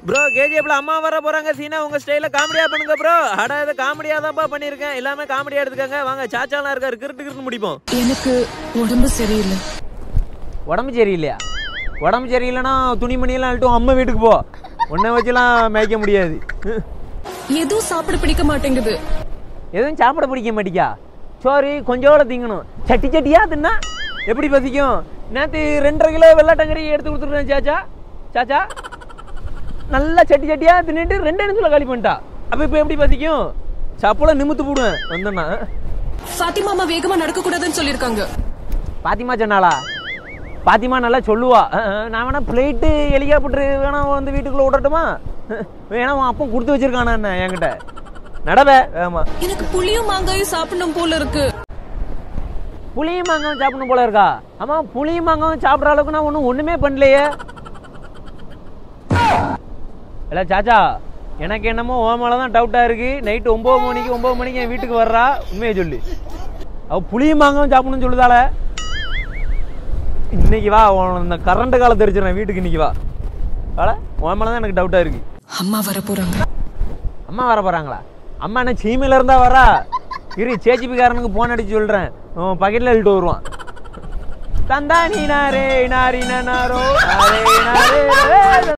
bro கேஜிஎஃப்ல அம்மா வர போறாங்க சீனா உங்க ஸ்டைல காமெடியா பண்ணுங்க ப்ரோ அட இதை காமெடியா தான்ப்பா பண்ணியிருக்கேன் எல்லாமே காமெடியா எடுத்துக்கங்க வாங்க சாச்சாலாம் இருக்காரு கிருட்டு கிருட்டு முடிப்போம் எனக்கு உடம்பு சரியில்லை உடம்பு சரியில்லையா உடம்பு சரியில்லைன்னா துணிமணியெல்லாம் அழட்டும் அம்மா வீட்டுக்கு போ உன்னை வச்சுலாம் மேய்க்க முடியாது எதுவும் சாப்பிட பிடிக்க மாட்டேங்குது எதுவும் சாப்பிட பிடிக்க மாட்டிக்கா சோறு கொஞ்சோட திங்கணும் சட்டி சட்டியா தின்னா எப்படி பசிக்கும் நேற்று ரெண்டரை கிலோ வெள்ளாட்டங்கறி எடுத்து கொடுத்துருக்கேன் சாச்சா சாச்சா நல்லா சட்டி சட்டியா தின்னுட்டு ரெண்டு நிமிஷத்துல காலி பண்ணிட்டா அப்போ இப்போ எப்படி பசிக்கும் சப்பள நிமித்து போடுவேன் வந்தேன்னா ஃபாத்திமா அம்மா வேகமா நடக்க கூடாதுன்னு சொல்லிருக்காங்க பாத்திமா சொன்னாளா பாத்திமா நல்லா சொல்லுவா அஹ், அஹ், நான் வேணா பிளேட்டு ஹெலிகாப்டர் வேணா வந்து வீட்டுக்குள்ள விடட்டுமா வேணா உன் அப்பன் கொடுத்து வச்சிருக்கானா என்ன என்கிட்ட நடவே ஆமா எனக்கு புளியும் மாங்காயும் சாப்பிடணும் போல இருக்கு புளியும் மாங்காவும் சாப்பிடணும் போல இருக்கா ஆமா புளியும் மாங்காவும் சாப்பிட்ற அளவுக்கு நான் ஒன்றும் ஒண்ணுமே பண்ணலையே இல்ல சாச்சா எனக்கு என்னமோ ஓ மேல தான் டவுட்டா இருக்கு நைட்டு ஒன்பது மணிக்கு ஒன்பது மணிக்கு என் வீட்டுக்கு வர்றா உண்மையை சொல்லு அவ புளியும் மாங்காவும் சாப்பிடணும்னு சொல்லுதால இன்னைக்கு வா உன் இந்த கரண்ட் காலம் தெரிச்சிடறேன் வீட்டுக்கு இன்னைக்கு வா வாடா உன் மேல தான் எனக்கு டவுட்டா இருக்கு அம்மா வர போறாங்க அம்மா வர போறாங்களா அம்மா என்ன சீமையில இருந்தா வரா இரு சேச்சிபிக்காரனுக்கு போன் அடிச்சு சொல்றேன் உன் பக்கெட்ல எழுட்டு வருவான் தந்தா நீ நாரே நாரி நாரோ நாரே நாரே